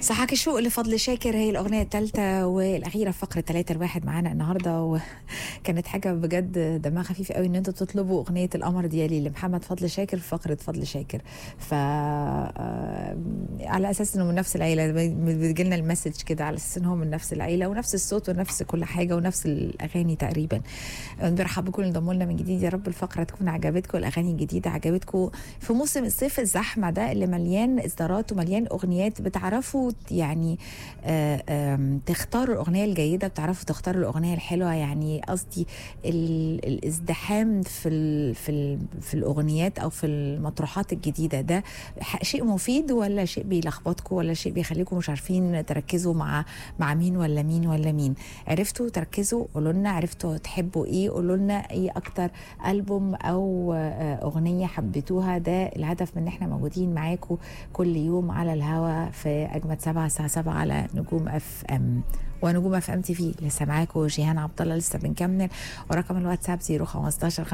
صحاك الشوق لفضل شاكر هي الأغنية الثالثة والأخيرة في فقرة ثلاثة الواحد معانا النهاردة وكانت حاجة بجد دمها خفيف قوي إن أنتوا تطلبوا أغنية القمر ديالي لمحمد فضل شاكر في فقرة فضل شاكر ف آه، على أساس إنه من نفس العيلة بيجي لنا المسج كده على أساس إن هو من نفس العيلة ونفس الصوت ونفس كل حاجة ونفس الأغاني تقريبا برحب بكم اللي انضموا لنا من جديد يا رب الفقرة تكون عجبتكم الأغاني الجديدة عجبتكم في موسم الصيف الزحمة ده اللي مليان إصدارات ومليان أغنيات بتعرفوا يعني آه، آم، تختاروا الأغنية الجيدة بتعرفوا تختاروا الأغنية الحلوة يعني قصدي ال- الازدحام في ال في ال في الأغنيات أو في المطروحات الجديدة ده ح- شيء مفيد ولا شيء بيلخبطكم ولا شيء بيخليكم مش عارفين تركزوا مع مع مين ولا مين ولا مين عرفتوا تركزوا قولوا لنا عرفتوا تحبوا ايه قولوا لنا ايه اكتر ألبوم او آه، اغنيه حبيتوها ده الهدف من ان احنا موجودين معاكم كل يوم على الهوا في اجمد سبعة الساعه 7 على نجوم اف ام ونجوم اف ام تي في لسه معاكم جيهان عبد الله لسه بنكمل ورقم الواتساب 015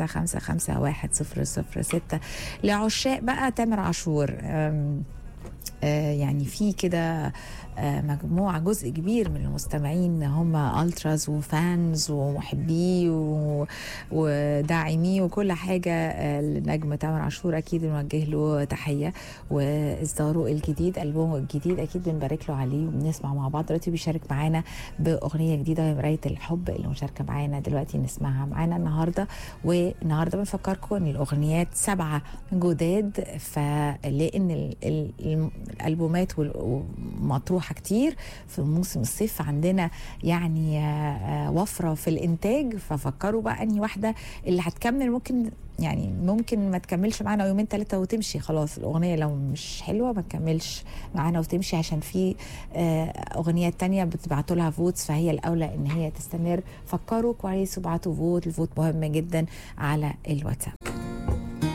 59551 1006 لعشاق بقى تامر عاشور أم، آه، يعني في كده آه، مجموعة جزء كبير من المستمعين هم التراز وفانز ومحبيه و- وداعميه وكل حاجة آه، لنجم تامر عاشور أكيد نوجه له تحية وإصداره الجديد ألبومه الجديد أكيد بنبارك له عليه وبنسمع مع بعض دلوقتي بيشارك معانا بأغنية جديدة وهي مراية الحب اللي مشاركة معانا دلوقتي نسمعها معانا النهاردة والنهاردة بنفكركم إن الأغنيات سبعة جداد فلأن ال- ال- الم- الألبومات وال- ومطروحة كتير في موسم الصيف عندنا يعني آه، آه، وفرة في الإنتاج ففكروا بقى أنهي واحدة اللي هتكمل ممكن يعني ممكن ما تكملش معانا يومين ثلاثة وتمشي خلاص الأغنية لو مش حلوة ما تكملش معانا وتمشي عشان في آه، أغنيات تانية بتبعتوا لها فوتس فهي الأولى إن هي تستمر فكروا كويس وابعتوا فوت الفوت مهم جدا على الواتساب